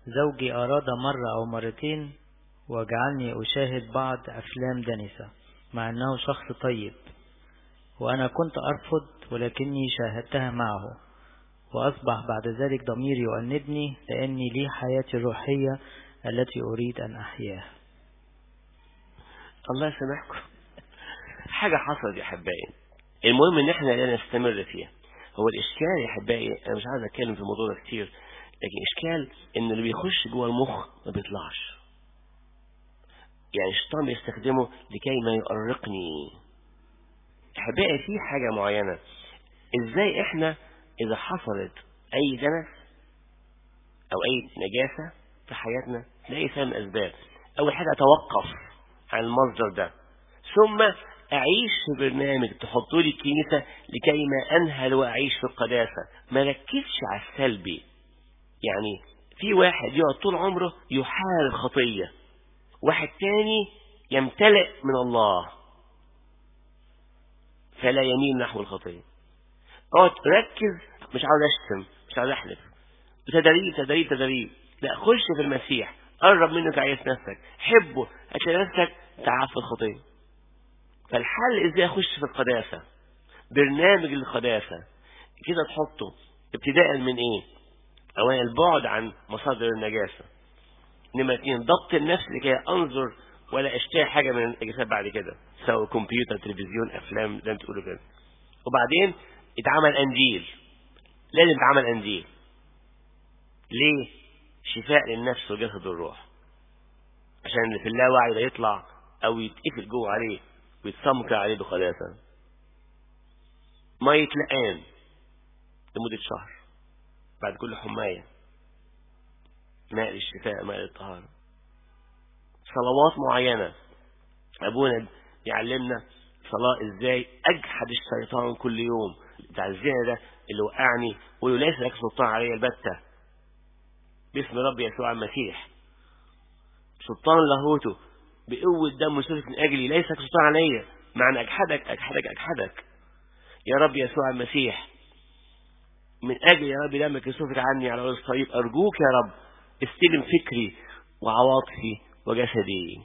زوجي أراد مرة أو مرتين وجعلني أشاهد بعض أفلام دنسة مع أنه شخص طيب وأنا كنت أرفض ولكني شاهدتها معه وأصبح بعد ذلك ضميري يؤنبني لأني لي حياتي الروحية التي أريد أن أحياها الله يسامحكم حاجة حصلت يا أحبائي المهم إن إحنا لا نستمر فيها هو الإشكال يا أحبائي أنا مش عايز أتكلم في الموضوع ده كتير لكن إشكال إن اللي بيخش جوه المخ ما بيطلعش يعني الشيطان بيستخدمه لكي ما يؤرقني أحبائي في حاجة معينة إزاي إحنا إذا حصلت أي دنس أو أي نجاسة في حياتنا لأي سبب من الأسباب أول حاجة أتوقف عن المصدر ده ثم أعيش في برنامج تحطوا لي الكنيسة لكي ما أنهل وأعيش في القداسة ما ركزش على السلبي يعني في واحد يقعد طول عمره يحارب خطية واحد تاني يمتلئ من الله فلا يميل نحو الخطية اقعد ركز مش عاوز اشتم مش عاوز احلف تدريب تدريب تدريب لا خش في المسيح قرب منه تعيش نفسك حبه هتلاقي نفسك تعاف في الخطيه فالحل ازاي اخش في القداسه برنامج للقداسه كده تحطه ابتداء من ايه اولا البعد عن مصادر النجاسه نمرة اتنين ضبط النفس لكي انظر ولا اشتري حاجه من النجاسات بعد كده سواء كمبيوتر تلفزيون افلام زي ما تقولوا كده وبعدين اتعمل انجيل لازم يتعمل انجيل ليه شفاء للنفس وجسد الروح عشان اللي في اللاوعي ده يطلع او يتقفل جوه عليه ويتسمكر عليه بقداسه ميه لقان لمده شهر بعد كل حمايه ماء للشفاء ماء للطهاره صلوات معينه ابونا يعلمنا صلاه ازاي اجحد الشيطان كل يوم بتاع الزنا ده اللي وقعني ويقول ليس لك سلطان علي البتة باسم رب يسوع المسيح سلطان لاهوته بقوة دم سلف من أجلي ليس لك سلطان علي معنى أجحدك أجحدك أجحدك يا رب يسوع المسيح من أجل يا رب دمك يسفك عني على وجه الصليب أرجوك يا رب استلم فكري وعواطفي وجسدي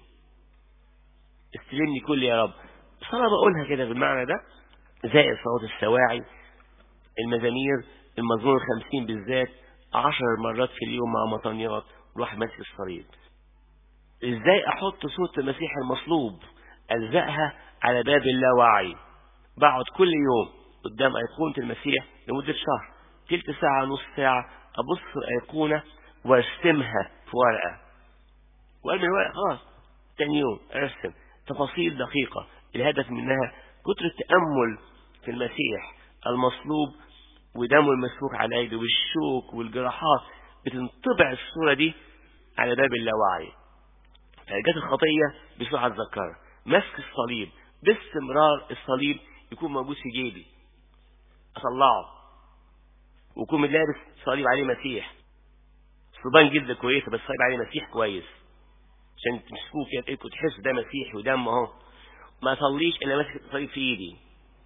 استلمني كل يا رب صلاة بقولها كده بالمعنى ده زائد صلاة السواعي المزامير المزمور الخمسين بالذات عشر مرات في اليوم مع مطنيات الواحد ماسك الصليب ازاي احط صورة المسيح المصلوب الزقها على باب اللاوعي بقعد كل يوم قدام ايقونة المسيح لمدة شهر تلت ساعة نص ساعة ابص في الايقونة وارسمها في ورقة وارمي الورقة خلاص تاني يوم ارسم تفاصيل دقيقة الهدف منها كتر التأمل في المسيح المصلوب ودمه المسفوك على ايده والشوك والجراحات بتنطبع الصورة دي على باب اللاوعي فجت الخطية بسرعة اتذكرها مسك الصليب باستمرار الصليب يكون موجود في جيبي اطلعه ويكون لابس صليب عليه مسيح صبان جدا كويسة بس صليب عليه مسيح كويس عشان تمسكوه كده تحس ده مسيحي ودم اهو ما اصليش الا ماسك الصليب في ايدي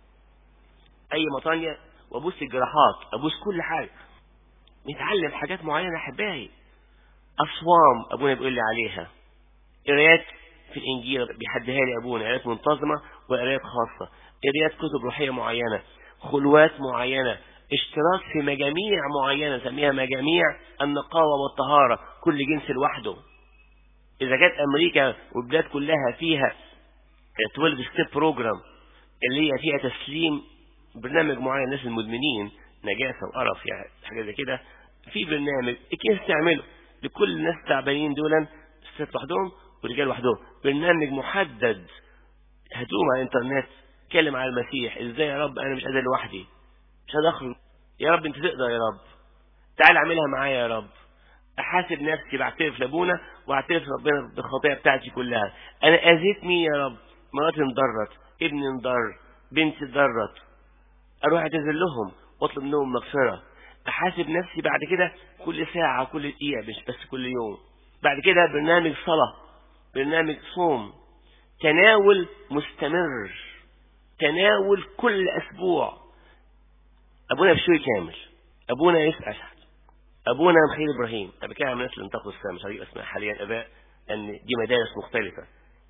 اي مطانية وابوس الجراحات ابوس كل حاجة نتعلم حاجات معينة احبائي اصوام ابونا بيقول لي عليها قرايات في الانجيل بيحدها لي ابونا قرايات منتظمة وقرايات خاصة قرايات كتب روحية معينة خلوات معينة اشتراك في مجاميع معينة نسميها مجاميع النقاوة والطهارة كل جنس لوحده إذا كانت أمريكا والبلاد كلها فيها 12 ستيب بروجرام اللي هي فيها تسليم برنامج معين للناس المدمنين نجاسة وقرف يعني حاجة زي كده في برنامج الكنيسة تعمله لكل الناس التعبانين دول ست لوحدهم ورجال لوحدهم برنامج محدد هتقوم على الانترنت اتكلم على المسيح ازاي يا رب انا مش قادر لوحدي مش قادر اخرج يا رب انت تقدر يا رب تعال اعملها معايا يا رب احاسب نفسي بعترف لابونا واعترف ربنا بالخطيئه بتاعتي كلها انا اذيت مين يا رب مراتي انضرت ابني انضر بنتي انضرت اروح اعتذر لهم واطلب منهم مغفره احاسب نفسي بعد كده كل ساعه كل دقيقه مش بس كل يوم بعد كده برنامج صلاه برنامج صوم تناول مستمر تناول كل اسبوع ابونا بشوي كامل ابونا يسال أبونا مخيل إبراهيم أنا بتكلم عن الناس اللي انتقلوا السنة مش هجيب أسماء حاليا آباء أن دي مدارس مختلفة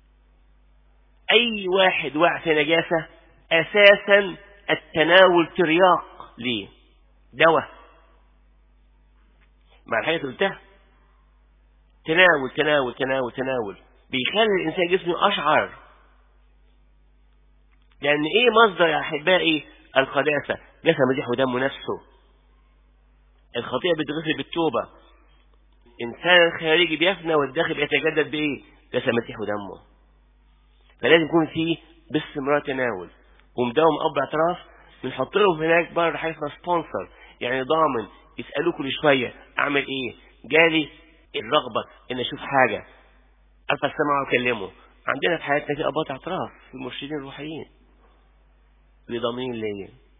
أي واحد واقع في نجاسة أساسا التناول ترياق ليه دواء مع الحاجة اللي قلتها تناول تناول تناول تناول بيخلي الإنسان جسمه أشعر لأن إيه مصدر يا أحبائي القداسة جسم مسيح ودمه نفسه الخطيئة بتغسل بالتوبة إنسان الخارجي بيفنى والداخل بيتجدد بإيه جسم مسيح ودمه فلازم يكون فيه باستمرار تناول ومداوم أب اعتراف بنحط لهم هناك بره حاجة اسمها سبونسر يعني ضامن يسألوه كل شوية أعمل إيه جالي الرغبة إن أشوف حاجة أرفع السماعة وأكلمه عندنا في حياتنا في أباط اعتراف في المرشدين الروحيين اللي ضامنين ليا